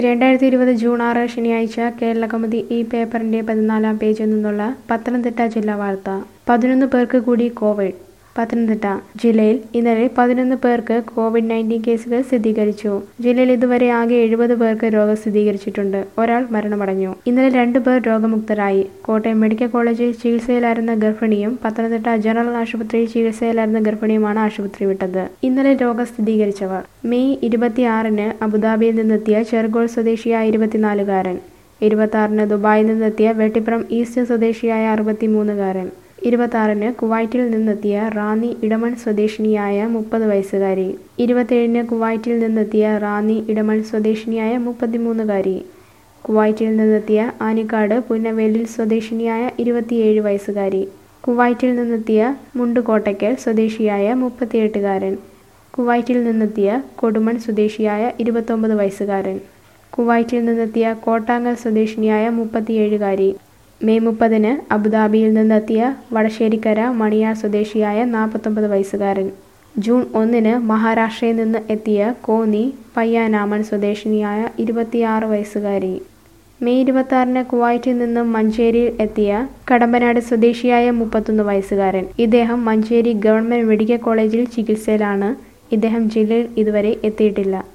രണ്ടായിരത്തി ഇരുപത് ജൂൺ ആറ് ശനിയാഴ്ച കേരള കൗമുദി ഈ പേപ്പറിന്റെ പതിനാലാം പേജിൽ നിന്നുള്ള പത്തനംതിട്ട ജില്ലാ വാർത്ത പതിനൊന്ന് പേർക്ക് കൂടി കോവിഡ് പത്തനംതിട്ട ജില്ലയിൽ ഇന്നലെ പതിനൊന്ന് പേർക്ക് കോവിഡ് നയൻറ്റീൻ കേസുകൾ സ്ഥിരീകരിച്ചു ജില്ലയിൽ ഇതുവരെ ആകെ എഴുപത് പേർക്ക് രോഗം സ്ഥിരീകരിച്ചിട്ടുണ്ട് ഒരാൾ മരണമടഞ്ഞു ഇന്നലെ രണ്ട് പേർ രോഗമുക്തരായി കോട്ടയം മെഡിക്കൽ കോളേജിൽ ചികിത്സയിലായിരുന്ന ഗർഭിണിയും പത്തനംതിട്ട ജനറൽ ആശുപത്രിയിൽ ചികിത്സയിലായിരുന്ന ഗർഭിണിയുമാണ് ആശുപത്രി വിട്ടത് ഇന്നലെ രോഗം സ്ഥിരീകരിച്ചവർ മെയ് ഇരുപത്തിയാറിന് അബുദാബിയിൽ നിന്നെത്തിയ ചെറുകോൾ സ്വദേശിയായ ഇരുപത്തിനാലുകാരൻ ഇരുപത്തി ദുബായിൽ നിന്നെത്തിയ വെട്ടിപ്പുറം ഈസ്റ്റ് സ്വദേശിയായ അറുപത്തിമൂന്നുകാരൻ ഇരുപത്തി കുവൈറ്റിൽ നിന്നെത്തിയ റാന്നി ഇടമൺ സ്വദേശിനിയായ മുപ്പത് വയസ്സുകാരി ഇരുപത്തിയേഴിന് കുവൈറ്റിൽ നിന്നെത്തിയ റാന്നി ഇടമൺ സ്വദേശിനിയായ മുപ്പത്തിമൂന്നുകാരി കുവൈറ്റിൽ നിന്നെത്തിയ ആനിക്കാട് പുന്നവേലിൽ സ്വദേശിനിയായ ഇരുപത്തിയേഴ് വയസ്സുകാരി കുവൈറ്റിൽ നിന്നെത്തിയ മുണ്ടുകോട്ടയ്ക്കൽ സ്വദേശിയായ മുപ്പത്തിയെട്ടുകാരൻ കുവൈറ്റിൽ നിന്നെത്തിയ കൊടുമൺ സ്വദേശിയായ ഇരുപത്തൊമ്പത് വയസ്സുകാരൻ കുവൈറ്റിൽ നിന്നെത്തിയ കോട്ടാങ്ങൽ സ്വദേശിനിയായ മുപ്പത്തിയേഴുകാരി മെയ് മുപ്പതിന് അബുദാബിയിൽ നിന്നെത്തിയ വടശ്ശേരിക്കര മണിയാർ സ്വദേശിയായ നാൽപ്പത്തൊമ്പത് വയസ്സുകാരൻ ജൂൺ ഒന്നിന് മഹാരാഷ്ട്രയിൽ നിന്ന് എത്തിയ കോന്നി പയ്യാനാമൺ സ്വദേശിനിയായ ഇരുപത്തിയാറ് വയസ്സുകാരി മെയ് ഇരുപത്തി കുവൈറ്റിൽ നിന്നും മഞ്ചേരിയിൽ എത്തിയ കടമ്പനാട് സ്വദേശിയായ മുപ്പത്തൊന്ന് വയസ്സുകാരൻ ഇദ്ദേഹം മഞ്ചേരി ഗവൺമെന്റ് മെഡിക്കൽ കോളേജിൽ ചികിത്സയിലാണ് ഇദ്ദേഹം ജില്ലയിൽ ഇതുവരെ എത്തിയിട്ടില്ല